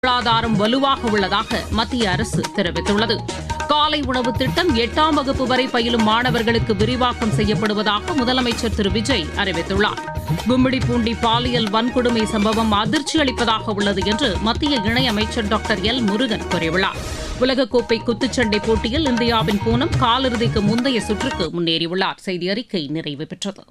பொருளாதாரம் வலுவாக உள்ளதாக மத்திய அரசு தெரிவித்துள்ளது காலை உணவு திட்டம் எட்டாம் வகுப்பு வரை பயிலும் மாணவர்களுக்கு விரிவாக்கம் செய்யப்படுவதாக முதலமைச்சர் திரு விஜய் அறிவித்துள்ளார் கும்மிடிப்பூண்டி பாலியல் வன்கொடுமை சம்பவம் அதிர்ச்சி அளிப்பதாக உள்ளது என்று மத்திய இணையமைச்சர் டாக்டர் எல் முருகன் கூறியுள்ளார் உலகக்கோப்பை குத்துச்சண்டை போட்டியில் இந்தியாவின் பூனம் காலிறுதிக்கு முந்தைய சுற்றுக்கு முன்னேறியுள்ளார் செய்தி அறிக்கை நிறைவு பெற்றது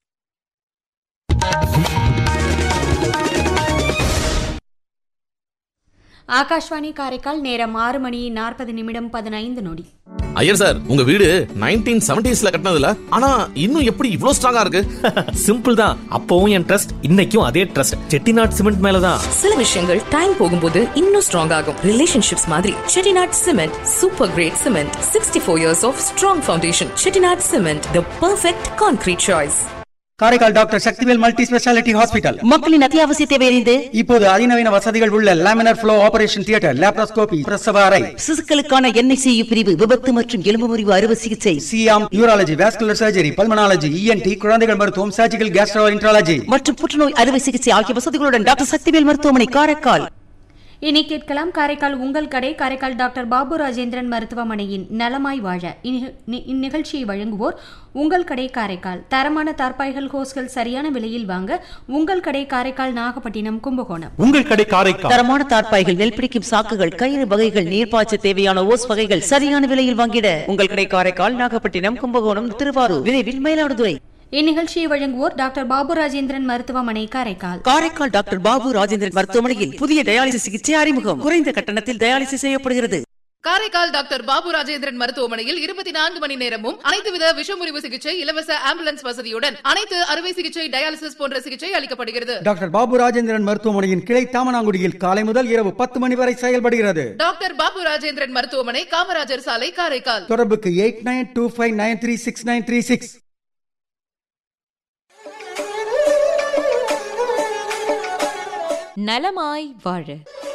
ஆகாஷ்வாணி காரைக்கால் நேரம் ஆறு மணி நாற்பது நிமிடம் பதினைந்து நொடி ஐயர் சார் உங்க வீடு நைன்டீன் செவன்டிஸ்ல கட்டினதுல ஆனா இன்னும் எப்படி இவ்ளோ ஸ்ட்ராங்கா இருக்கு சிம்பிள் தான் அப்பவும் என் ட்ரஸ்ட் இன்னைக்கும் அதே ட்ரஸ்ட் செட்டிநாட் சிமெண்ட் மேலதான் சில விஷயங்கள் டைம் போகும்போது இன்னும் ஸ்ட்ராங் ஆகும் ரிலேஷன்ஷிப்ஸ் மாதிரி Chettinad cement super great cement sixty four years of strong foundation Chettinad cement the perfect concrete choice Karaikal doctor Sakthivel multi speciality hospital மக்களின் அத்தியாவசிய தேவை அறிந்து இப்போது அதிநவீன வசதிகள் உள்ள laminar flow operation theatre laparoscopy பிரசவ அறை சிசுக்களுக்கான என்ஐசியு பிரிவு விபத்து மற்றும் எலும்பு முறிவு அறுவை சிகிச்சை சியாம் urology vascular surgery pulmonology ENT குழந்தைகள் மருத்துவம் சர்ஜிக்கல் கேஸ்ட்ரோ இன்ட்ராலஜி மற்றும் புற்றுநோய் அறுவை சிகிச்சை ஆகிய வசதிகளுடன் டாக்டர் சக்திவேல் மருத்துவமனை காரைக்கால் இனி கேட்கலாம் காரைக்கால் உங்கள் கடை காரைக்கால் டாக்டர் பாபு ராஜேந்திரன் மருத்துவமனையின் நலமாய் வாழ இந்நிக- நி- இந்நிகழ்ச்சியை வழங்குவோர் உங்கள் கடை காரைக்கால் தரமான தார்பாய்கள் ஹோஸ்கள் சரியான விலையில் வாங்க உங்கள் கடை காரைக்கால் நாகப்பட்டினம் கும்பகோணம் உங்கள் கடை காரைக்கால் தரமான தார்ப்பாய்கள் நெல் பிடிக்கும் சாக்குகள் கயிறு வகைகள் நீர்ப்பாய்ச்ச தேவையான ஓஸ் வகைகள் சரியான விலையில் வாங்கிட உங்கள் கடை காரைக்கால் நாகப்பட்டினம் கும்பகோணம் திருவாரூர் விரைவில் மயிலாடுதுறை இந்நிகழ்ச்சியை வழங்குவோர் டாக்டர் பாபு ராஜேந்திரன் மருத்துவமனை காரைக்கால் காரைக்கால் டாக்டர் பாபு ராஜேந்திரன் மருத்துவமனையில் புதிய டயாலிசிஸ் சிகிச்சை அறிமுகம் குறைந்த கட்டணத்தில் டயாலிசிஸ் செய்யப்படுகிறது காரைக்கால் டாக்டர் பாபு ராஜேந்திரன் மருத்துவமனையில் இருபத்தி நான்கு மணி நேரமும் அனைத்து வித விஷமுறிவு சிகிச்சை இலவச ஆம்புலன்ஸ் வசதியுடன் அனைத்து அறுவை சிகிச்சை டயாலிசிஸ் போன்ற சிகிச்சை அளிக்கப்படுகிறது டாக்டர் பாபு ராஜேந்திரன் மருத்துவமனையின் கிளை தாமனாங்குடியில் காலை முதல் இரவு பத்து மணி வரை செயல்படுகிறது டாக்டர் பாபு ராஜேந்திரன் மருத்துவமனை காமராஜர் சாலை காரைக்கால் தொடர்புக்கு eight nine two five nine three six nine three six நலமாய் வாழ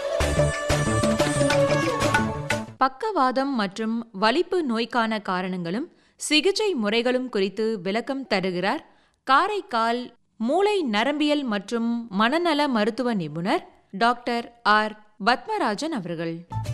பக்கவாதம் மற்றும் வலிப்பு நோய்க்கான காரணங்களும் சிகிச்சை முறைகளும் குறித்து விளக்கம் தருகிறார் காரைக்கால் மூளை நரம்பியல் மற்றும் மனநல மருத்துவ நிபுணர் டாக்டர் ஆர் பத்மராஜன் அவர்கள்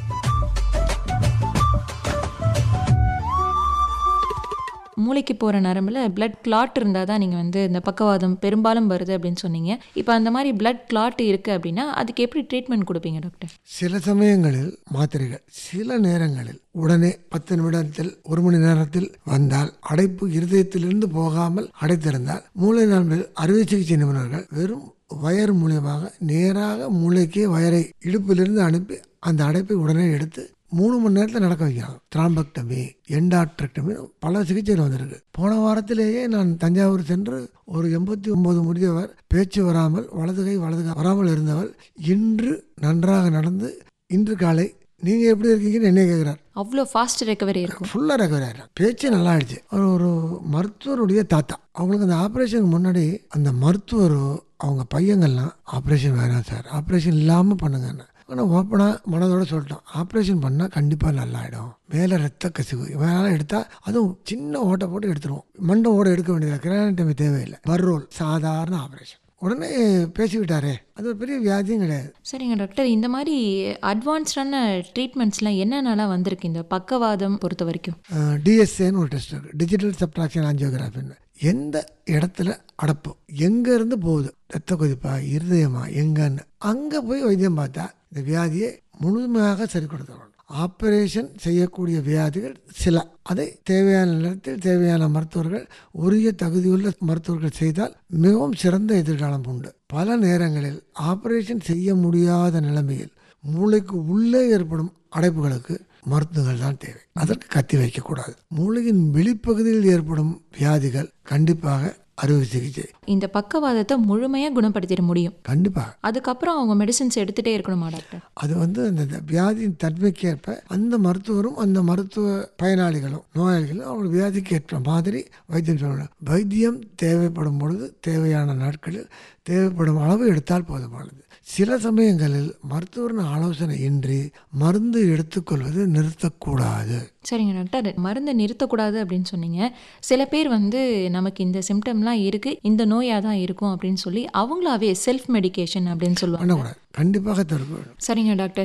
மூளைக்கு போகிற நரம்பில் பிளட் கிளாட் இருந்தால் தான் நீங்கள் வந்து இந்த பக்கவாதம் பெரும்பாலும் வருது அப்படின்னு சொன்னீங்க இப்போ அந்த மாதிரி பிளட் கிளாட் இருக்குது அப்படின்னா அதுக்கு எப்படி ட்ரீட்மெண்ட் கொடுப்பீங்க டாக்டர் சில சமயங்களில் மாத்திரைகள் சில நேரங்களில் உடனே பத்து நிமிடத்தில் ஒரு மணி நேரத்தில் வந்தால் அடைப்பு இருதயத்திலிருந்து போகாமல் அடைத்திருந்தால் மூளை நரம்பில் அறுவை சிகிச்சை நிபுணர்கள் வெறும் வயர் மூலியமாக நேராக மூளைக்கே வயரை இடுப்பிலிருந்து அனுப்பி அந்த அடைப்பை உடனே எடுத்து மூணு மணி நேரத்தில் நடக்க வைக்கிறாங்க திராம்பக்டமி எண்டாட்ரக்டமி பல சிகிச்சைகள் வந்திருக்கு போன வாரத்திலேயே நான் தஞ்சாவூர் சென்று ஒரு எண்பத்தி ஒன்பது முதியவர் பேச்சு வராமல் வலது கை வலது கை வராமல் இருந்தவர் இன்று நன்றாக நடந்து இன்று காலை நீங்க எப்படி இருக்கீங்கன்னு என்ன கேட்குறார் அவ்வளோ ஃபாஸ்ட் ரெக்கவரி இருக்கும் ஃபுல்லாக ரெக்கவரி ஆகிடும் பேச்சு நல்லா ஆயிடுச்சு அவர் ஒரு மருத்துவருடைய தாத்தா அவங்களுக்கு அந்த ஆப்ரேஷனுக்கு முன்னாடி அந்த மருத்துவர் அவங்க பையங்கள்லாம் ஆப்ரேஷன் வேணாம் சார் ஆப்ரேஷன் இல்லாமல் பண்ணுங்கன்னு ஆனால் ஓப்பனாக மனதோட சொல்லிட்டோம் ஆப்ரேஷன் பண்ணால் கண்டிப்பாக நல்லா ஆகிடும் மேலே ரத்த கசிவு வேணாலும் எடுத்தால் அதுவும் சின்ன ஓட்டை போட்டு எடுத்துருவோம் மண்டை ஓட எடுக்க வேண்டியது கிரானட்டமி தேவையில்லை பர்ரோல் சாதாரண ஆப்ரேஷன் உடனே பேசிவிட்டாரே அது ஒரு பெரிய வியாதியும் கிடையாது சரிங்க டாக்டர் இந்த மாதிரி அட்வான்ஸ்டான ட்ரீட்மெண்ட்ஸ்லாம் என்னென்னலாம் வந்திருக்கு இந்த பக்கவாதம் பொறுத்த வரைக்கும் டிஎஸ்ஏன்னு ஒரு டெஸ்ட் இருக்குது டிஜிட்டல் சப்ட்ராக்ஷன் ஆஞ்சியோகிராஃபின்னு எந்த இடத்துல அடப்பு எங்க இருந்து போகுது ரத்த கொதிப்பா இருதயமா எங்கன்னு அங்கே போய் வைத்தியம் பார்த்தா இந்த வியாதியை முழுமையாக சரி கொடுத்துடணும் ஆப்ரேஷன் செய்யக்கூடிய வியாதிகள் சில அதை தேவையான நேரத்தில் தேவையான மருத்துவர்கள் உரிய தகுதியுள்ள மருத்துவர்கள் செய்தால் மிகவும் சிறந்த எதிர்காலம் உண்டு பல நேரங்களில் ஆப்ரேஷன் செய்ய முடியாத நிலைமையில் மூளைக்கு உள்ளே ஏற்படும் அடைப்புகளுக்கு மருந்துகள் தான் தேவை அதற்கு கத்தி வைக்கக்கூடாது மூளையின் வெளிப்பகுதியில் ஏற்படும் வியாதிகள் கண்டிப்பாக அறுவை சிகிச்சை இந்த பக்கவாதத்தை முழுமையாக குணப்படுத்திட முடியும் கண்டிப்பாக அதுக்கப்புறம் அவங்க மெடிசின்ஸ் எடுத்துகிட்டே இருக்கணுமா டாக்டர் அது வந்து அந்த வியாதியின் தன்மைக்கேற்ப அந்த மருத்துவரும் அந்த மருத்துவ பயனாளிகளும் நோயாளிகளும் அவங்க வியாதிக்கு ஏற்ற மாதிரி வைத்தியம் சொல்லணும் வைத்தியம் தேவைப்படும் பொழுது தேவையான நாட்களில் தேவைப்படும் அளவு எடுத்தால் போதுமானது சில சமயங்களில் மருத்துவரின் ஆலோசனை இன்றி மருந்து எடுத்துக்கொள்வது நிறுத்தக்கூடாது சரிங்க டாக்டர் மருந்தை நிறுத்தக்கூடாது அப்படின்னு சொன்னீங்க சில பேர் வந்து நமக்கு இந்த சிம்டம்லாம் இருக்குது இந்த நோயாக தான் இருக்கும் அப்படின்னு சொல்லி அவங்களாவே செல்ஃப் மெடிகேஷன் அப்படின்னு சொல்லுவாங்க பண்ணக்கூடாது கண்டிப்பாக தடுக்க வேண்டும் சரிங்க டாக்டர்